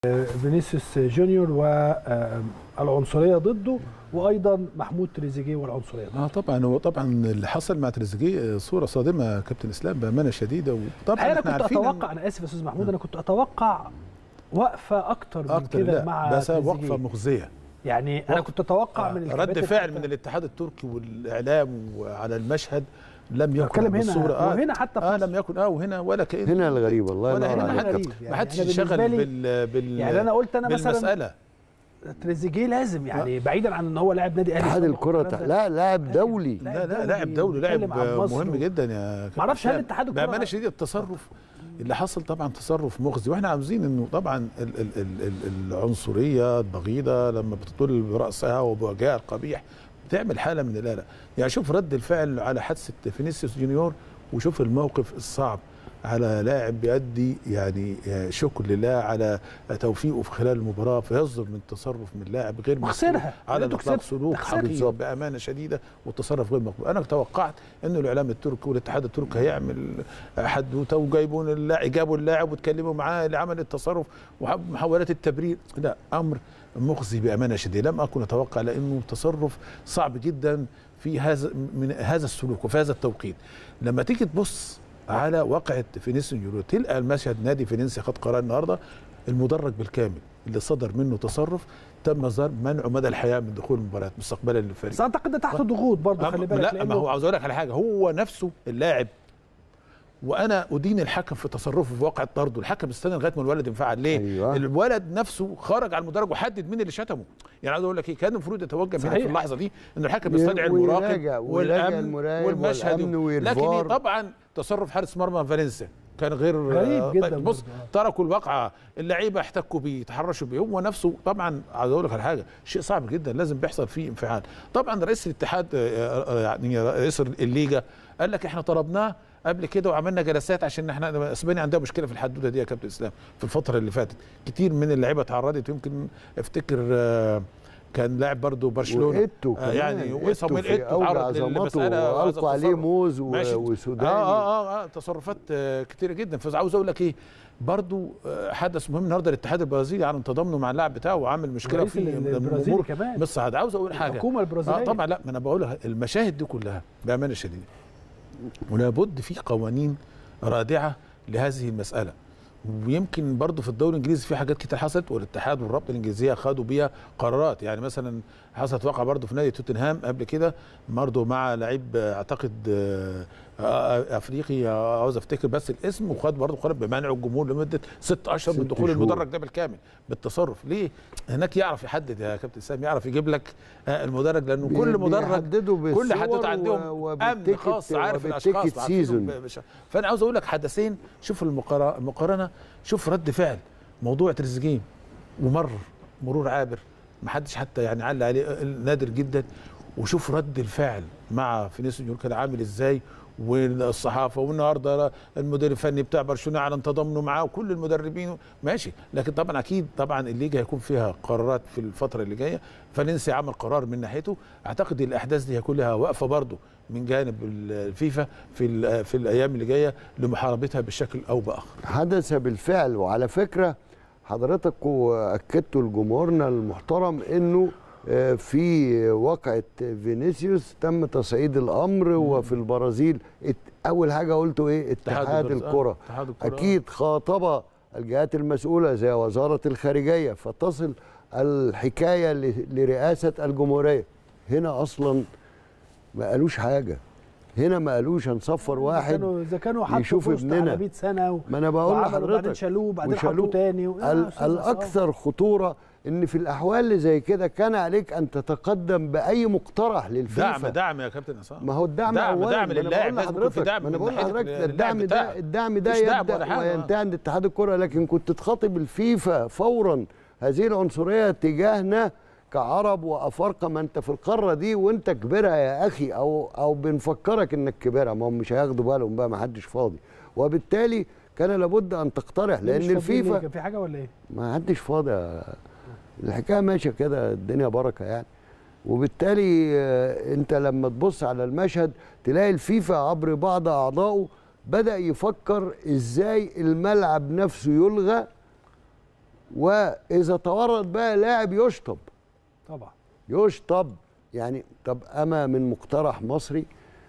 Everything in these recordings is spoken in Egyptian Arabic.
فينيسيوس جونيور والعنصريه ضده وايضا محمود تريزيجيه والعنصريه ضده اه طبعا هو طبعا اللي حصل مع تريزيجيه صوره صادمه يا كابتن اسلام بامانه شديده وطبعا انا احنا كنت عارفين اتوقع انا اسف يا استاذ محمود انا كنت اتوقع وقفه اكتر من اكتر كده لا مع بس وقفه تريزيجيه. مخزيه يعني انا كنت اتوقع من رد الكباتن فعل حتى- من الاتحاد التركي والاعلام على المشهد لم يكن بتكلم هنا بالصوره اه, وهنا حتى في آه مصر. لم يكن اه وهنا ولا كأن هنا الغريب الله ولا ينور هنا ما عليك غريب. حد يعني ما حدش أنا انشغل بالنسبة لي- بال بال يعني انا قلت انا مثلا بالمساله تريزيجيه لازم يعني بعيدا عن ان هو لاعب نادي اهلي اتحاد سابق الكره والكلام ده. لا لاعب دولي لا لا لاعب دولي لاعب بيتكلم عن مصر مهم و- جدا يا كابتن معرفش هل هشام. اتحاد الكرة- بامانه شديده التصرف اللي حصل طبعا تصرف مخزي واحنا عاوزين انه طبعا ال ال ال ال العنصريه البغيضه لما بتطل براسها وبوجهها القبيح بتعمل حاله من القلق يعني شوف رد الفعل على حادثه فينيسيوس جونيور وشوف الموقف الصعب على لاعب بيأدي يعني شكر لله على توفيقه في خلال المباراه فيصدر من تصرف من لاعب غير مسؤول وخسرها. على انتوا الاطلاق كسبتوا. سلوك ده خسرت. حقيقي بامانه شديده والتصرف غير مقبول انا توقعت انه الاعلام التركي والاتحاد التركي هيعمل حدوته وجايبون اللاعب جابوا اللاعب واتكلموا معاه اللي عمل التصرف ومحاولات التبرير لا امر مخزي بامانه شديده لم اكن اتوقع لانه تصرف صعب جدا في هذا من هذا السلوك وفي هذا التوقيت لما تيجي تبص على واقعة فينيسيو يورو تلقى المشهد نادي فينيسيا خد قرار النهارده المدرج بالكامل اللي صدر منه تصرف تم اصدار منعه مدى الحياه من دخول المباريات مستقبلا للفريق بس اعتقد ده تحت ضغوط برضه خلي بالك لا ما لأنه هو عاوز اقول لك على حاجه هو نفسه اللاعب وانا ادين الحكم في تصرفه في واقع طرده الحكم استنى لغايه ما الولد ينفعل ليه أيوة. الولد نفسه خرج على المدرج وحدد مين اللي شتمه يعني عاوز اقول لك ايه كان المفروض يتوجه هنا في صحيح. اللحظه دي ان الحكم يستدعي المراقب ويراجع- ويراجع المراقب والمشهد والأمن لكن والفار. طبعا تصرف حارس مرمى فالنسيا كان غير غريب آه، جداً طيب بص برضه، آه. تركوا الواقعه اللعيبه احتكوا بيه تحرشوا بيه هو نفسه طبعا عاوز اقول لك على حاجه شيء صعب جدا لازم بيحصل فيه انفعال طبعا رئيس الاتحاد آه، آه، يعني رئيس الليجا قال لك احنا طلبناه قبل كده وعملنا جلسات عشان احنا اسبانيا عندها مشكله في الحدوته دي يا كابتن اسلام في الفتره اللي فاتت كتير من اللعيبه تعرضت يمكن افتكر آه، كان لاعب برضه برشلونه وإيتو آه كمان. يعني إيتو وصامويل في ايتو أوج تعرض عظمته للمساله وهذا وألقوا عليه التصرف. موز و- ماشي. وسوداني. آه, اه اه اه تصرفات آه كتيره جدا فعاوز اقول لك ايه برضو آه حدث مهم النهارده الاتحاد البرازيلي عن تضامنه مع اللاعب بتاعه وعامل مشكله رئيس في ال- البرازيلي الجمهور كمان. مش صعد عاوز اقول حاجه الحكومة البرازيلية. آه طبعا لا ما انا بقولها المشاهد دي كلها بامانه شديده ولابد في قوانين رادعه لهذه المساله ويمكن برضه في الدوري الانجليزي في حاجات كتير حصلت والاتحاد والرابطه الانجليزيه خدوا بيها قرارات يعني مثلا حصلت واقعه برضه في نادي توتنهام قبل كده برضه مع لعيب آه، اعتقد آه، آه، افريقي آه، عاوز افتكر بس الاسم وخد برضه قرار بمنع الجمهور لمده ست اشهر من ست دخول شهور. المدرج ده بالكامل بالتصرف ليه؟ هناك يعرف يحدد يا كابتن سام يعرف يجيب لك آه، المدرج لانه بي- كل مدرج بيحددوا كل بالصور حدوته و- عندهم امن وبالتيكت- خاص عارف وبالتيكت الاشخاص وعارفينهم سيزون. ب- بش- فانا عاوز اقول لك حدثين شوف المقارنه المقارنه شوف رد فعل موضوع تريزيجيه ومر مرور عابر ما حدش حتى يعني علق عليه نادر جدا وشوف رد الفعل مع فينيسيوس جونيور كان عامل ازاي والصحافه والنهارده المدير الفني بتاع برشلونه اعلن تضامنه معاه وكل المدربين ماشي لكن طبعا اكيد طبعا الليجا هيكون فيها قرارات في الفتره اللي جايه فالنسي عمل قرار من ناحيته اعتقد الاحداث دي هيكون لها وقفه برضه من جانب الفيفا في ال- في الايام اللي جايه لمحاربتها بشكل او باخر حدث بالفعل وعلى فكره حضرتك اكدتوا لجمهورنا المحترم انه آه، في واقعة فينيسيوس تم تصعيد الامر وفي البرازيل ات- اول حاجه قلتوا ايه اتحاد البرز- آه، الكره اتحاد الكرة، آه. اكيد خاطب الجهات المسؤوله زي وزاره الخارجيه فتصل الحكايه ل- لرئاسه الجمهوريه هنا اصلا ما قالوش حاجه هنا ما قالوش هنصفر واحد كانوا اذا كانوا حطوا يشوف بوست ابننا. على 100 سنه و... ما انا بقول وعملوا وبعدين لحضرتك شالوه وبعدين وشالوه. حطوه تاني و... ال- الاكثر خطوره ان في الاحوال اللي زي كده كان عليك ان تتقدم باي مقترح للفيفا دعم دعم يا كابتن عصام ما هو الدعم دعم اولا دعم ما أنا للاعب بقول لازم يكون في لحضرتك- دعم ما انا من بقول ناحية لحضرتك اللاعب الدعم ده بتاعك. الدعم ده مفيش دعم يبدا ولا حاجة. وينتهي عند اتحاد الكره لكن كنت تخاطب الفيفا فورا هذه العنصريه تجاهنا كعرب وافارقه ما انت في القاره دي وانت كبيرها يا اخي او او بنفكرك انك كبيرها ما هم مش هياخدوا بالهم بقى ما حدش فاضي وبالتالي كان لابد ان تقترح لان الفيفا كان في حاجه ولا ايه؟ ما حدش فاضي الحكايه ماشيه كده الدنيا بركه يعني وبالتالي آه، انت لما تبص على المشهد تلاقي الفيفا عبر بعض اعضائه بدا يفكر ازاي الملعب نفسه يلغى واذا تورط بقى لاعب يشطب طبعا يشطب يعني طب اما من مقترح مصري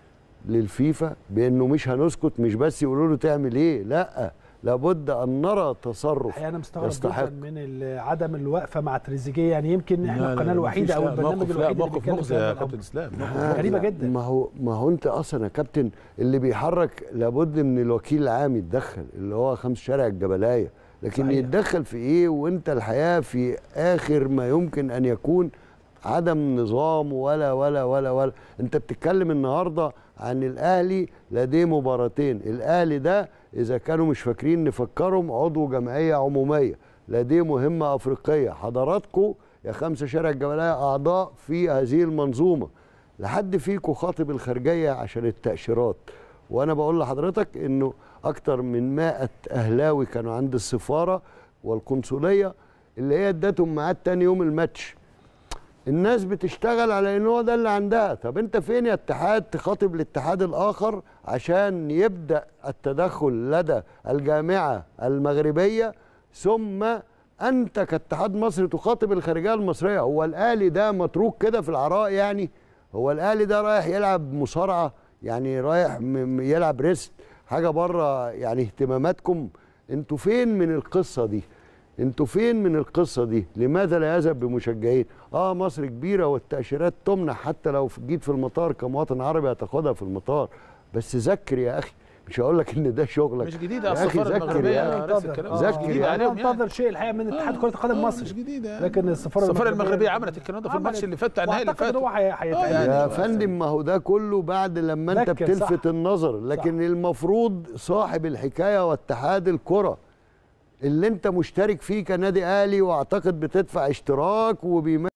للفيفا بانه مش هنسكت مش بس يقولوا له تعمل ايه لا لابد ان نرى تصرف الحقيقه انا مستغرب يستحق. جدا من ال- عدم الوقفه مع تريزيجيه يعني يمكن احنا لا، لا، القناه لا، الوحيده مفيش، او لا، البرنامج موقف- لا، الوحيد اللي موقف بيتكلم مخزي في هذا يا الأمر. كابتن اسلام آه، غريبة لا، جدا. ما هو ما هو انت اصلا يا كابتن اللي بيحرك لابد من الوكيل العام يتدخل اللي هو خمس شارع الجبلايه لكن صحيح. يتدخل في ايه وانت الحياه في اخر ما يمكن ان يكون عدم نظام ولا ولا ولا ولا انت بتتكلم النهارده عن الاهلي لديه مباراتين الاهلي ده اذا كانوا مش فاكرين نفكرهم عضو جمعيه عموميه لديه مهمه افريقيه حضراتكم يا خمسه شارع الجبلايه اعضاء في هذه المنظومه لحد فيكم خاطب الخارجيه عشان التاشيرات وانا بقول لحضرتك انه اكتر من 100 اهلاوي كانوا عند السفاره والقنصليه اللي هي ادتهم ميعاد تاني يوم الماتش الناس بتشتغل على ان هو ده اللي عندها طب انت فين يا اتحاد تخاطب الاتحاد الاخر عشان يبدا التدخل لدى الجامعه المغربيه ثم انت كاتحاد مصري تخاطب الخارجيه المصريه هو الاهلي ده متروك كده في العراء يعني هو الاهلي ده رايح يلعب مصارعه يعني رايح م- م- يلعب ريست حاجه بره يعني اهتماماتكم انتوا فين من القصه دي انتوا فين من القصه دي لماذا لا يذهب بمشجعين اه مصر كبيره والتاشيرات تمنع حتى لو في- جيت في المطار كمواطن عربي هتاخدها في المطار بس ذكر يا اخي مش هقول لك ان ده شغلك مش جديده يا على أخي السفاره ذكر المغربيه يا يا أخي. ريس الكلام آه، ده. ذكر مش جديده يعني. عليهم انا يعني انتظر شيء الحقيقه من اتحاد آه، كره القدم آه، مصر مش جديده لكن السفاره السفاره المغربيه عملت الكلام ده في الماتش عملت. اللي فات بتاع النهائي اللي واعتقد فات هو هي- هيتعمل يعني يا بس- فندم ما هو ده كله بعد لما انت لكن صح. بتلفت النظر لكن المفروض صاحب الحكايه واتحاد الكره اللي انت مشترك فيه كنادي اهلي واعتقد بتدفع اشتراك وبيم